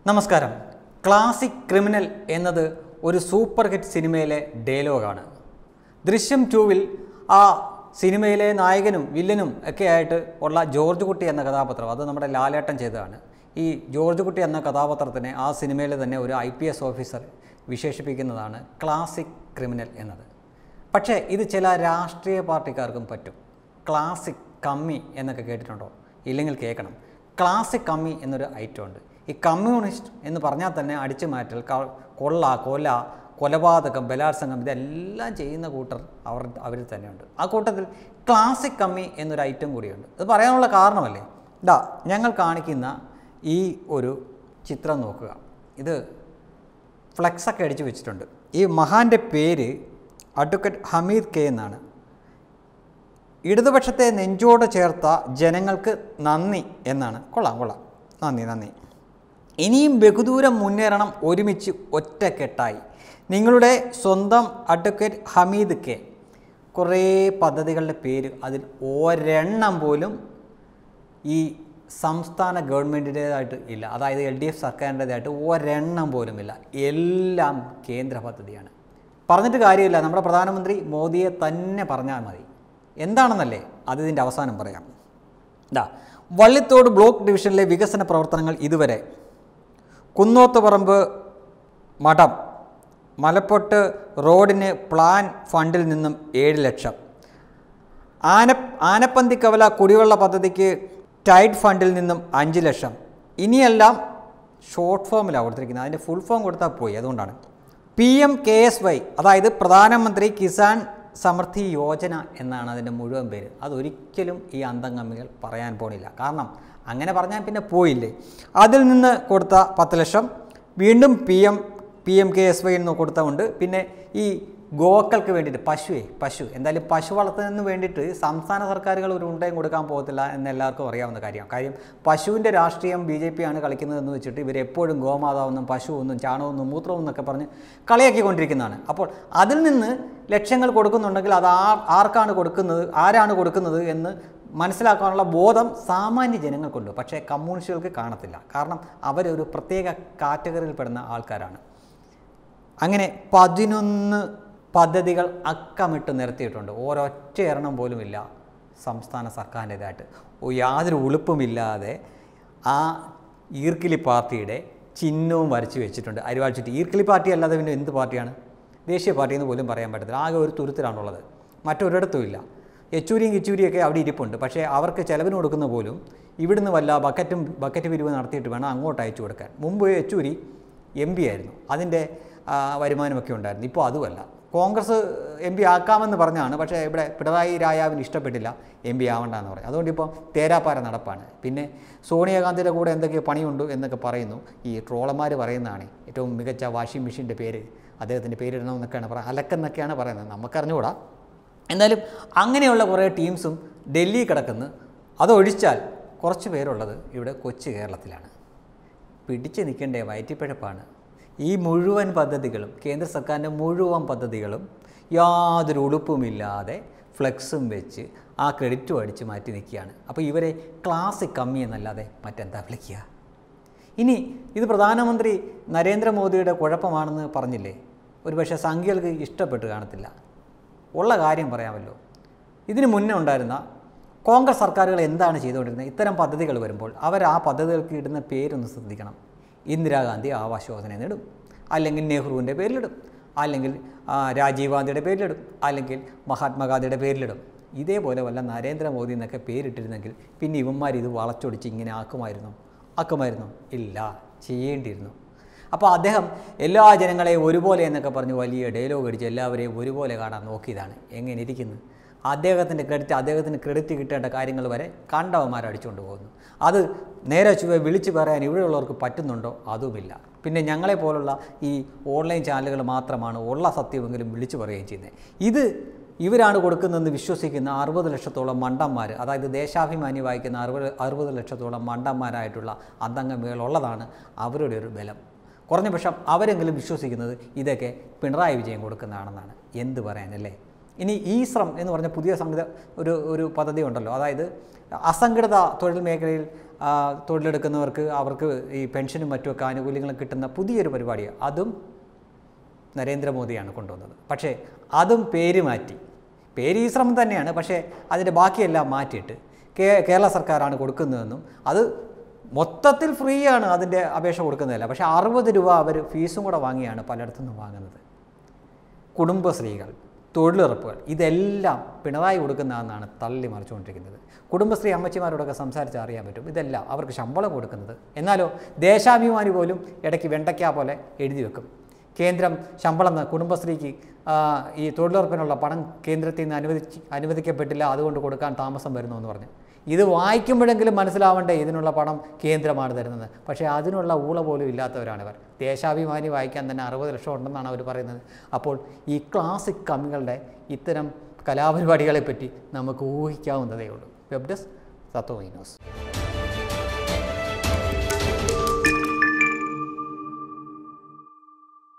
നമസ്കാരം classic criminal എന്നത് ഒരു സൂപ്പർ ഹിറ്റ് സിനിമയിലെ ഡയലോഗാണ് ദൃശ്യം ടൂവിൽ ആ സിനിമയിലെ നായകനും വില്ലനും ഒക്കെ ആയിട്ട് ഉള്ള ജോർജ് കുട്ടി എന്ന കഥാപാത്രം അത് നമ്മുടെ ലാലേട്ടൻ ചെയ്തതാണ് ഈ ജോർജ് കുട്ടി എന്ന കഥാപാത്രത്തിനെ ആ സിനിമയിലെ തന്നെ ഒരു ഐ പി എസ് ഓഫീസർ വിശേഷിപ്പിക്കുന്നതാണ് ക്ലാസിക് ക്രിമിനൽ എന്നത് പക്ഷേ ഇത് ചില രാഷ്ട്രീയ പാർട്ടിക്കാർക്കും പറ്റും ക്ലാസിക് കമ്മി എന്നൊക്കെ കേട്ടിട്ടുണ്ടോ ഇല്ലെങ്കിൽ കേൾക്കണം ക്ലാസിക് കമ്മി എന്നൊരു ഐറ്റം ഉണ്ട് ഈ കമ്മ്യൂണിസ്റ്റ് എന്ന് പറഞ്ഞാൽ തന്നെ അടിച്ചു മാറ്റൽ ക- കൊള്ള കൊല കൊലപാതകം ബലാത്സംഗം ഇതെല്ലാം ചെയ്യുന്ന കൂട്ടർ അവർ അവരിൽ തന്നെയുണ്ട് ആ കൂട്ടത്തിൽ ക്ലാസിക് കമ്മി എന്നൊരു ഐറ്റം കൂടിയുണ്ട് ഇത് പറയാനുള്ള കാരണമല്ലേ ഇതാ ഞങ്ങൾ കാണിക്കുന്ന ഈ ഒരു ചിത്രം നോക്കുക ഇത് ഫ്ലെക്സൊക്കെ അടിച്ചു വെച്ചിട്ടുണ്ട് ഈ മഹാൻ്റെ പേര് അഡ്വക്കേറ്റ് ഹമീദ് കെ എന്നാണ് ഇടതുപക്ഷത്തെ നെഞ്ചോട് ചേർത്ത ജനങ്ങൾക്ക് നന്ദി എന്നാണ് കൊള്ളാം കൊള്ളാം നന്ദി നന്ദി ഇനിയും ബഹുദൂരം മുന്നേറണം ഒരുമിച്ച് ഒറ്റക്കെട്ടായി നിങ്ങളുടെ സ്വന്തം അഡ്വക്കേറ്റ് ഹമീദ് കെ കുറേ പദ്ധതികളുടെ പേര് അതിൽ ഒരെണ്ണം പോലും ഈ സംസ്ഥാന ഗവൺമെൻറ്റിൻ്റേതായിട്ട് ഇല്ല അതായത് എൽ ഡി എഫ് സർക്കാരിൻ്റേതായിട്ട് ഒരെണ്ണം പോലും ഇല്ല എല്ലാം കേന്ദ്ര പദ്ധതിയാണ് പറഞ്ഞിട്ട് കാര്യമില്ല നമ്മുടെ പ്രധാനമന്ത്രി മോദിയെ തന്നെ പറഞ്ഞാൽ മതി എന്താണെന്നല്ലേ അത് ഇതിൻ്റെ അവസാനം പറയാം ഇതാ വള്ളിത്തോട് ബ്ലോക്ക് ഡിവിഷനിലെ വികസന പ്രവർത്തനങ്ങൾ ഇതുവരെ കുന്നോത്തുപറമ്പ് മഠം മലപ്പൊട്ട് റോഡിന് പ്ലാൻ ഫണ്ടിൽ നിന്നും ഏഴ് ലക്ഷം ആന ആനപ്പന്തിക്കവല കുടിവെള്ള പദ്ധതിക്ക് ടൈഡ് ഫണ്ടിൽ നിന്നും അഞ്ച് ലക്ഷം ഇനിയെല്ലാം ഷോർട്ട് ഫോമിലാണ് കൊടുത്തിരിക്കുന്നത് അതിൻ്റെ ഫുൾ ഫോം കൊടുത്താൽ പോയി അതുകൊണ്ടാണ് P M K S Y അതായത് പ്രധാനമന്ത്രി കിസാൻ സമൃദ്ധി യോജന എന്നാണ് അതിൻ്റെ മുഴുവൻ പേര് അതൊരിക്കലും ഈ അന്തംഗമികൾ പറയാൻ പോണില്ല കാരണം അങ്ങനെ പറഞ്ഞാൽ പിന്നെ പോയില്ലേ അതിൽ നിന്ന് കൊടുത്ത പത്ത് ലക്ഷം വീണ്ടും P M P M K S Y എന്ന് കൊടുത്തുകൊണ്ട് പിന്നെ ഈ ഗോക്കൾക്ക് വേണ്ടിയിട്ട് പശുവേ പശു എന്തായാലും പശു വളർത്തുന്നതിന് വേണ്ടിയിട്ട് സംസ്ഥാന സർക്കാരുകൾ ഒരു ഉണ്ടയും കൊടുക്കാൻ പോകത്തില്ല എന്ന് എല്ലാവർക്കും അറിയാവുന്ന കാര്യമാണ് കാര്യം പശുവിൻ്റെ രാഷ്ട്രീയം ബി ജെ പി ആണ് കളിക്കുന്നതെന്ന് വെച്ചിട്ട് ഇവരെപ്പോഴും ഗോമാതാവെന്നും പശുവെന്നും ചാണകമെന്നും മൂത്രവും എന്നൊക്കെ പറഞ്ഞ് കളിയാക്കിക്കൊണ്ടിരിക്കുന്നതാണ് അപ്പോൾ അതിൽ നിന്ന് ലക്ഷ്യങ്ങൾ കൊടുക്കുന്നുണ്ടെങ്കിൽ അത് ആർ ആർക്കാണ് കൊടുക്കുന്നത് ആരാണ് കൊടുക്കുന്നത് എന്ന് മനസ്സിലാക്കാനുള്ള ബോധം സാമാന്യ ജനങ്ങൾക്കുണ്ട് പക്ഷേ കമ്മ്യൂണിസ്റ്റുകൾക്ക് കാണത്തില്ല കാരണം അവരൊരു പ്രത്യേക കാറ്റഗറിയിൽപ്പെടുന്ന ആൾക്കാരാണ് അങ്ങനെ പതിനൊന്ന് പദ്ധതികൾ അക്കമിട്ട് നിരത്തിയിട്ടുണ്ട് ഒരൊറ്റ എണ്ണം പോലുമില്ല സംസ്ഥാന സർക്കാരിൻ്റേതായിട്ട് ഓ യാതൊരു ഉളുപ്പുമില്ലാതെ ആ ഈർക്കിലി പാർട്ടിയുടെ ചിഹ്നവും വരച്ച് വെച്ചിട്ടുണ്ട് അരിവാൾ ചുറ്റി ഈർക്കിലി പാർട്ടി അല്ലാതെ പിന്നെ എന്ത് പാർട്ടിയാണ് ദേശീയ പാർട്ടി എന്ന് പോലും പറയാൻ പറ്റത്തില്ല ആകെ ഒരു തുരുത്തിലാണുള്ളത് മറ്റൊരിടത്തും ഇല്ല യെച്ചൂരിയും കിച്ചൂരിയൊക്കെ അവിടെ ഇരിപ്പുണ്ട് പക്ഷേ അവർക്ക് ചിലവിന് കൊടുക്കുന്ന പോലും ഇവിടുന്ന് വല്ല ബക്കറ്റും ബക്കറ്റ് പിരിവ് നടത്തിയിട്ട് വേണം അങ്ങോട്ട് അയച്ചു കൊടുക്കാൻ മുമ്പ് യെച്ചൂരി എം പി ആയിരുന്നു അതിൻ്റെ ആ, വരുമാനമൊക്കെ ഉണ്ടായിരുന്നു ഇപ്പോൾ അതുമല്ല കോൺഗ്രസ് എം പി ആക്കാമെന്ന് പറഞ്ഞാണ് പക്ഷേ ഇവിടെ പിണറായി രായാവിന് ഇഷ്ടപ്പെട്ടില്ല എം പി ആവണ്ടെന്ന് പറയും അതുകൊണ്ട് ഇപ്പോൾ തേരാപ്പാര നടപ്പാണ് പിന്നെ സോണിയാഗാന്ധിയുടെ കൂടെ എന്തൊക്കെ പണിയുണ്ട് എന്നൊക്കെ പറയുന്നു ഈ ട്രോളന്മാർ പറയുന്നതാണ് ഏറ്റവും മികച്ച വാഷിംഗ് മെഷീൻ്റെ പേര് അദ്ദേഹത്തിൻ്റെ പേരിടണമെന്നൊക്കെയാണ് പറയുന്നത് അലക്കെന്നൊക്കെയാണ് പറയുന്നത് നമുക്കറിഞ്ഞുകൂടാ എന്തായാലും അങ്ങനെയുള്ള കുറേ ടീംസും ഡൽഹി കിടക്കുന്നു അതൊഴിച്ചാൽ കുറച്ച് പേരുള്ളത് ഇവിടെ കൊച്ചു കേരളത്തിലാണ് പിടിച്ചു നിൽക്കേണ്ട വയറ്റിപ്പിഴപ്പാണ് ഈ മുഴുവൻ പദ്ധതികളും കേന്ദ്ര സർക്കാരിൻ്റെ മുഴുവൻ പദ്ധതികളും യാതൊരു ഉടുപ്പുമില്ലാതെ ഫ്ലെക്സും വെച്ച് ആ ക്രെഡിറ്റും അടിച്ച് മാറ്റി നിൽക്കുകയാണ് അപ്പോൾ ഇവരെ ക്ലാസിക് കമ്മി എന്നല്ലാതെ മറ്റെന്താ വിളിക്കുക ഇനി ഇത് പ്രധാനമന്ത്രി നരേന്ദ്രമോദിയുടെ കുഴപ്പമാണെന്ന് പറഞ്ഞില്ലേ ഒരുപക്ഷെ സംഖ്യകൾക്ക് ഇഷ്ടപ്പെട്ട് കാണത്തില്ല ഉള്ള കാര്യം പറയാമല്ലോ ഇതിന് മുന്നേ ഉണ്ടായിരുന്ന കോൺഗ്രസ് സർക്കാരുകൾ എന്താണ് ചെയ്തുകൊണ്ടിരുന്നത് ഇത്തരം പദ്ധതികൾ വരുമ്പോൾ അവർ ആ പദ്ധതികൾക്ക് ഇടുന്ന പേരൊന്ന് ശ്രദ്ധിക്കണം ഇന്ദിരാഗാന്ധി ആവാസ് യോജന എന്നിടും അല്ലെങ്കിൽ നെഹ്റുവിൻ്റെ പേരിലിടും അല്ലെങ്കിൽ ആ, രാജീവ് ഗാന്ധിയുടെ പേരിലിടും അല്ലെങ്കിൽ മഹാത്മാഗാന്ധിയുടെ പേരിലിടും ഇതേപോലെ വല്ല നരേന്ദ്രമോദി എന്നൊക്കെ പേരിട്ടിരുന്നെങ്കിൽ പിന്നെ ഇവന്മാർ ഇത് വളച്ചൊടിച്ച് ഇങ്ങനെ ആക്കുമായിരുന്നു ആക്കുമായിരുന്നു ഇല്ല ചെയ്യേണ്ടിയിരുന്നു അപ്പോൾ അദ്ദേഹം എല്ലാ ജനങ്ങളെയും ഒരുപോലെ എന്നൊക്കെ പറഞ്ഞ് വലിയ ഡയലോഗ് അടിച്ച് എല്ലാവരെയും ഒരുപോലെ കാണാൻ നോക്കിയതാണ് എങ്ങനെ ഇരിക്കുന്നു അദ്ദേഹത്തിൻ്റെ ക്രെഡിറ്റ് അദ്ദേഹത്തിന് ക്രെഡിറ്റ് കിട്ടേണ്ട കാര്യങ്ങൾ വരെ കണ്ടവന്മാർ അടിച്ചുകൊണ്ട് പോകുന്നു അത് നേരെ ചുവ വിളിച്ചു പറയാൻ ഇവിടെയുള്ളവർക്ക് പറ്റുന്നുണ്ടോ അതുമില്ല പിന്നെ ഞങ്ങളെ പോലുള്ള ഈ ഓൺലൈൻ ചാനലുകൾ മാത്രമാണ് ഉള്ള സത്യമെങ്കിലും വിളിച്ചു പറയുകയും ചെയ്യുന്നത് ഇത് ഇവരാണ് കൊടുക്കുന്നതെന്ന് വിശ്വസിക്കുന്ന അറുപത് ലക്ഷത്തോളം മണ്ടന്മാർ അതായത് ദേശാഭിമാനി വായിക്കുന്ന അറുപത് അറുപത് ലക്ഷത്തോളം മണ്ടന്മാരായിട്ടുള്ള അന്തംഗമികളുള്ളതാണ് അവരുടെ ഒരു ബലം കുറഞ്ഞ പക്ഷം അവരെങ്കിലും വിശ്വസിക്കുന്നത് ഇതൊക്കെ പിണറായി വിജയൻ കൊടുക്കുന്നതാണെന്നാണ് എന്ത് പറയാനല്ലേ ഇനി ഈ ശ്രം എന്ന് പറഞ്ഞ പുതിയ സംഗീത ഒരു ഒരു പദ്ധതി ഉണ്ടല്ലോ അതായത് അസംഘടിത തൊഴിൽ മേഖലയിൽ ആ, ആ, തൊഴിലെടുക്കുന്നവർക്ക് അവർക്ക് ഈ പെൻഷനും മറ്റുമൊക്കെ ആനുകൂല്യങ്ങളും കിട്ടുന്ന പുതിയൊരു പരിപാടിയാണ് അതും നരേന്ദ്രമോദിയാണ് കൊണ്ടുവന്നത് പക്ഷേ അതും പേര് മാറ്റി പേര് ഈ ശ്രമം തന്നെയാണ് പക്ഷേ അതിൻ്റെ ബാക്കിയെല്ലാം മാറ്റിയിട്ട് കേ കേരള സർക്കാരാണ് കൊടുക്കുന്നതെന്നും അത് മൊത്തത്തിൽ ഫ്രീ ആണ് അതിൻ്റെ അപേക്ഷ കൊടുക്കുന്നതല്ല പക്ഷേ അറുപത് രൂപ അവർ ഫീസും കൂടെ വാങ്ങിയാണ് പലയിടത്തുനിന്നും വാങ്ങുന്നത് കുടുംബശ്രീകൾ തൊഴിലുറപ്പുകൾ ഇതെല്ലാം പിണറായി കൊടുക്കുന്നതെന്നാണ് തള്ളി മറിച്ചുകൊണ്ടിരിക്കുന്നത് കുടുംബശ്രീ അമ്മച്ചിമാരോടൊക്കെ സംസാരിച്ച് അറിയാൻ പറ്റും ഇതെല്ലാം അവർക്ക് ശമ്പളം കൊടുക്കുന്നത് എന്നാലോ ദേശാഭിമാനി പോലും ഇടയ്ക്ക് വെണ്ടയ്ക്ക പോലെ എഴുതി വെക്കും കേന്ദ്രം ശമ്പളം ന- കുടുംബശ്രീക്ക് ആ, ഈ തൊഴിലുറപ്പിനുള്ള പണം കേന്ദ്രത്തിൽ നിന്ന് അനുവദിച്ച് അനുവദിക്കപ്പെട്ടില്ല അതുകൊണ്ട് കൊടുക്കാൻ താമസം വരുന്നു എന്ന് പറഞ്ഞു ഇത് വായിക്കുമ്പോഴെങ്കിലും മനസ്സിലാവണ്ടേ ഇതിനുള്ള പണം കേന്ദ്രമാണ് തരുന്നത് പക്ഷേ അതിനുള്ള ഊള പോലും ഇല്ലാത്തവരാണിവർ ദേശാഭിമാനി വായിക്കാൻ തന്നെ അറുപത് ലക്ഷം ഉണ്ടെന്നാണ് അവർ പറയുന്നത് അപ്പോൾ ഈ ക്ലാസിക് കമ്മികളുടെ ഇത്തരം കലാപരിപാടികളെപ്പറ്റി നമുക്ക് ഊഹിക്കാവുന്നതേ ഉള്ളൂ വെബ് ഡെസ്ക് തത്വ ന്യൂസ്